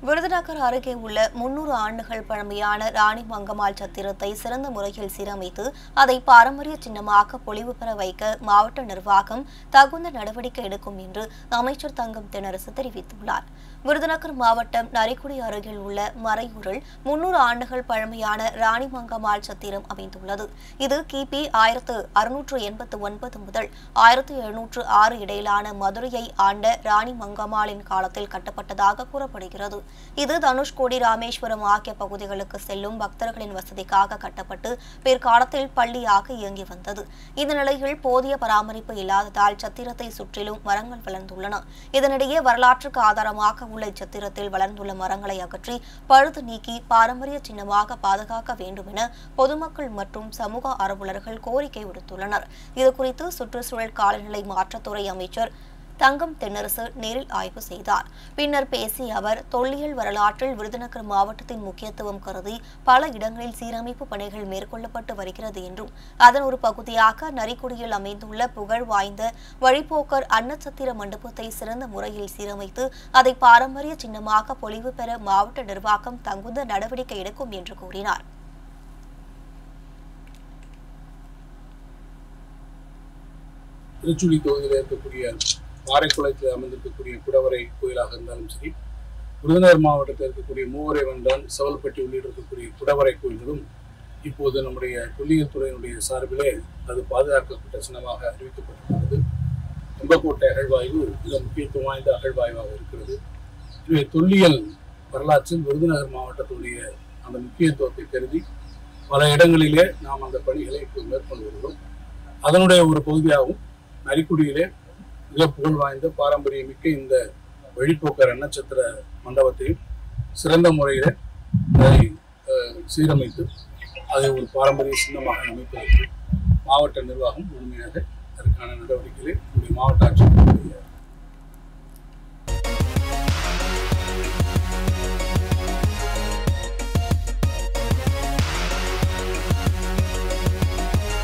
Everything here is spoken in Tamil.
விருதுநகர் அருகே உள்ள முன்னூறு ஆண்டுகள் பழமையான ராணி மங்கம்மாள் சத்திரத்தை சிறந்த முறையில் சீரமைத்து அதை பாரம்பரிய சின்னமாக பொலிவு பெற வைக்க மாவட்ட நிர்வாகம் தகுந்த நடவடிக்கை எடுக்கும் என்று அமைச்சர் தங்கம் தென்னரசு தெரிவித்துள்ளார் விருதுநகர் மாவட்டம் நரிக்குடி அருகில் உள்ள மறையூரில் முன்னூறு ஆண்டுகள் பழமையான ராணி மங்கம்மாள் சத்திரம் அமைந்துள்ளது இது கிபி ஆயிரத்து அறுநூற்று எண்பத்து ஒன்பது முதல் ஆயிரத்து எழுநூற்று ஆறு இடையிலான மதுரையை ஆண்ட ராணி மங்கம்மாளின் காலத்தில் கட்டப்பட்டதாக கூறப்படுகிறது இது தனுஷ்கோடி ராமேஸ்வரம் ஆகிய பகுதிகளுக்கு செல்லும் பக்தர்களின் வசதிக்காக கட்டப்பட்டு பிற்காலத்தில் பள்ளியாக இயங்கி வந்தது இந்த நிலையில் போதிய பராமரிப்பு இல்லாததால் சத்திரத்தை சுற்றிலும் மரங்கள் வளர்ந்துள்ளன இதனிடையே வரலாற்றுக்கு ஆதாரமாக உள்ள இச்சத்திரத்தில் வளர்ந்துள்ள மரங்களை அகற்றி பழுது நீக்கி பாரம்பரிய சின்னமாக பாதுகாக்க வேண்டும் என பொதுமக்கள் மற்றும் சமூக ஆர்வலர்கள் கோரிக்கை விடுத்துள்ளனர் இதுகுறித்து சுற்றுச்சூழல் காலநிலை மாற்றத்துறை அமைச்சர் தங்கம் தென்னரசு நேரில் ஆய்வு செய்தார் பின்னர் பேசிய அவர் தொல்லியல் வரலாற்றில் விருதுநகர் மாவட்டத்தின் முக்கியத்துவம் கருதி பல இடங்களில் சீரமைப்பு பணிகள் மேற்கொள்ளப்பட்டு வருகிறது என்றும் அதன் ஒரு பகுதியாக நரிக்குடியில் அமைந்துள்ள புகழ் வாய்ந்த வழிப்போக்கர் அன்னச்சத்திர மண்டபத்தை சிறந்த முறையில் சீரமைத்து அதை பாரம்பரிய சின்னமாக பொலிவு பெற மாவட்ட நிர்வாகம் தகுந்த நடவடிக்கை எடுக்கும் என்று கூறினார் திருச்சுழி தொகுதியில் இருக்கக்கூடிய காரைக்குளத்தில் அமைந்திருக்கக்கூடிய குடவரை கோயிலாக இருந்தாலும் சரி விருதுநகர் மாவட்டத்தில் இருக்கக்கூடிய மூவரை வந்தான் செவல்பட்டி உள்ளிட்ட இருக்கக்கூடிய குடவரை கோயில்களும் இப்போது நம்முடைய தொல்லியல் துறையினுடைய சார்பிலே அது பாதுகாக்கப்பட்ட சின்னமாக அறிவிக்கப்பட்டிருக்கிறது தும்பக்கோட்டை அகழ்வாய்வு மிக முக்கியத்துவம் வாய்ந்த அகழ்வாய்வாக இருக்கிறது எனவே தொல்லியல் வரலாற்றில் விருதுநகர் மாவட்டத்துடைய அந்த முக்கியத்துவத்தை கருதி பல இடங்களிலே நாம் அந்த பணிகளை இப்போது மேற்கொண்டு வருகிறோம் அதனுடைய ஒரு பகுதியாகவும் நரிக்குடியிலே மிக புகழ் வாய்ந்த பாரம்பரியமிக்க இந்த வழிப்போக்கர் நட்சத்திர மண்டபத்தையும் சிறந்த முறையில் அதை அஹ், சீரமைத்து அதை ஒரு பாரம்பரிய சின்னமாக அமைப்பதற்கு மாவட்ட நிர்வாகம் முழுமையாக அதற்கான நடவடிக்கைகளை நம்முடைய மாவட்ட ஆட்சியர்